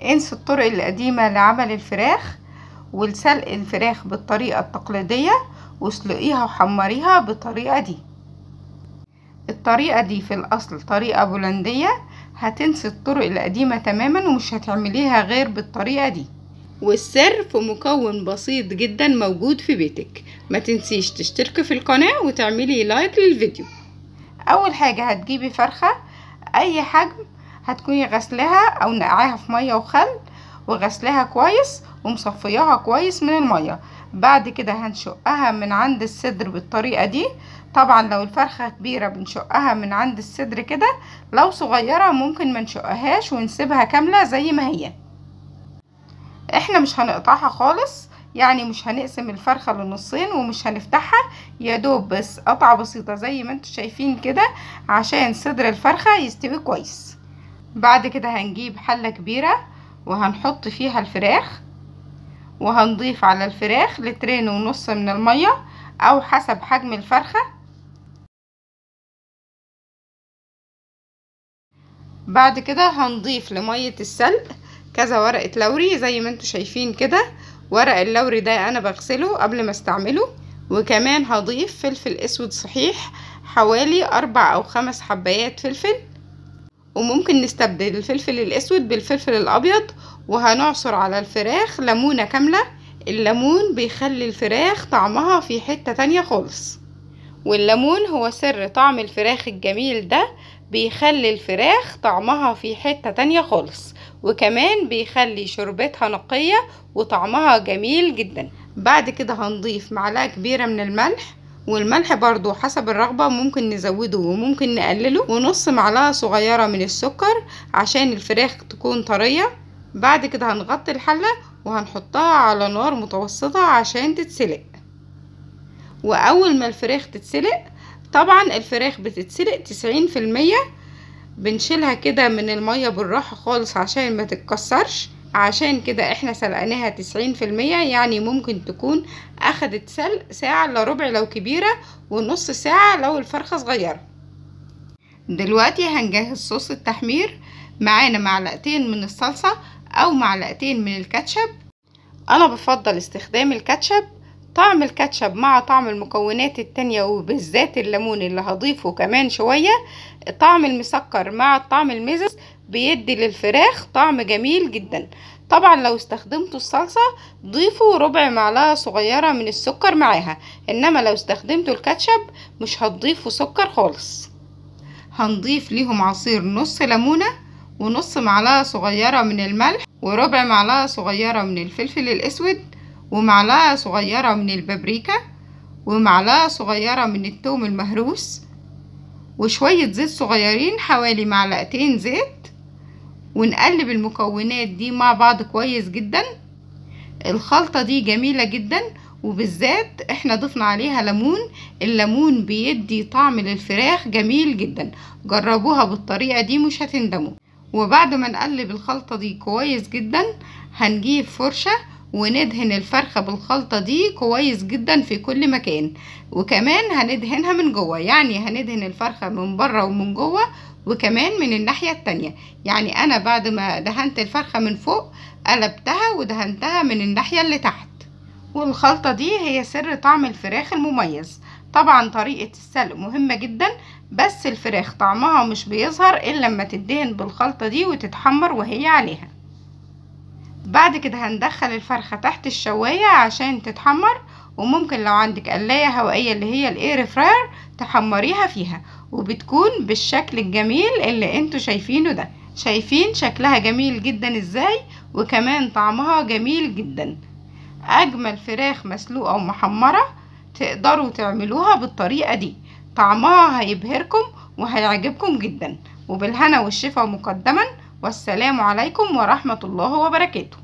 انسوا الطرق القديمة لعمل الفراخ ولسلق الفراخ بالطريقة التقليدية واسلقيها وحمريها بالطريقة دي الطريقة دي في الأصل طريقة بولندية هتنسي الطرق القديمة تماما ومش هتعمليها غير بالطريقة دي والسر في مكون بسيط جدا موجود في بيتك ما تنسيش تشتركي في القناة وتعملي لايك للفيديو أول حاجة هتجيبي فرخة أي حجم هتكوني غسلها أو نقعاها في مية وخل وغسلها كويس ومصفياها كويس من المية بعد كده هنشقها من عند الصدر بالطريقة دي طبعا لو الفرخة كبيرة بنشقها من عند الصدر كده لو صغيرة ممكن ما نشقهاش ونسيبها كاملة زي ما هي احنا مش هنقطعها خالص يعني مش هنقسم الفرخة لنصين ومش هنفتحها يا دوب بس قطعة بسيطة زي ما انتوا شايفين كده عشان صدر الفرخة يستوي كويس بعد كده هنجيب حلة كبيرة وهنحط فيها الفراخ وهنضيف على الفراخ لترين ونص من المية او حسب حجم الفرخة بعد كده هنضيف لمية السلق كذا ورقة لوري زي ما انتوا شايفين كده ورق اللوري ده انا بغسله قبل ما استعمله وكمان هضيف فلفل اسود صحيح حوالي اربع او خمس حبايات فلفل وممكن نستبدل الفلفل الاسود بالفلفل الابيض وهنعصر على الفراخ ليمونة كاملة الليمون بيخلي الفراخ طعمها في حتة تانية خالص والليمون هو سر طعم الفراخ الجميل ده بيخلي الفراخ طعمها في حتة تانية خالص وكمان بيخلي شربتها نقية وطعمها جميل جدا بعد كده هنضيف معلقة كبيرة من الملح والملح برضو حسب الرغبة ممكن نزوده وممكن نقلله ونص معلقة صغيرة من السكر عشان الفراخ تكون طرية بعد كده هنغطي الحلة وهنحطها على نار متوسطة عشان تتسلق وأول ما الفراخ تتسلق طبعا الفراخ بتتسلق تسعين في المية بنشيلها كده من المية بالراحة خالص عشان ما تتكسرش عشان كده احنا سلقناها تسعين في المية يعني ممكن تكون اخدت سلق ساعة الا ربع لو كبيرة ونص ساعة لو الفرخة صغيرة دلوقتي هنجهز صوص التحمير معانا معلقتين من الصلصة او معلقتين من الكاتشب انا بفضل استخدام الكاتشب طعم الكاتشب مع طعم المكونات التانية وبالذات الليمون اللي هضيفه كمان شوية طعم المسكر مع طعم المزز بيدي للفراخ طعم جميل جدا طبعا لو استخدمتوا الصلصة ضيفوا ربع معلقة صغيرة من السكر معاها انما لو استخدمتوا الكاتشب مش هتضيفوا سكر خالص هنضيف ليهم عصير نص ليمونة ونص معلقة صغيرة من الملح وربع معلقة صغيرة من الفلفل الاسود ومعلقة صغيرة من البابريكا ومعلقة صغيرة من التوم المهروس وشوية زيت صغيرين حوالي معلقتين زيت ونقلب المكونات دي مع بعض كويس جدا الخلطة دي جميلة جدا وبالذات احنا ضفنا عليها ليمون الليمون بيدي طعم للفراخ جميل جدا جربوها بالطريقة دي مش هتندموا وبعد ما نقلب الخلطة دي كويس جدا هنجيب فرشة وندهن الفرخة بالخلطة دي كويس جدا في كل مكان وكمان هندهنها من جوه يعني هندهن الفرخة من بره ومن جوه وكمان من الناحية التانية يعني انا بعد ما دهنت الفرخة من فوق قلبتها ودهنتها من الناحية اللي تحت والخلطة دي هي سر طعم الفراخ المميز طبعا طريقة السلق مهمة جدا بس الفراخ طعمها مش بيظهر الا لما تدهن بالخلطة دي وتتحمر وهي عليها بعد كده هندخل الفرخة تحت الشواية عشان تتحمر وممكن لو عندك قلاية هوائية اللي هي الاير فراير تحمريها فيها وبتكون بالشكل الجميل اللي انتوا شايفينه ده شايفين شكلها جميل جدا ازاي وكمان طعمها جميل جدا اجمل فراخ مسلوقة ومحمرة تقدروا تعملوها بالطريقة دي طعمها هيبهركم وهيعجبكم جدا وبالهنا والشفا مقدما والسلام عليكم ورحمة الله وبركاته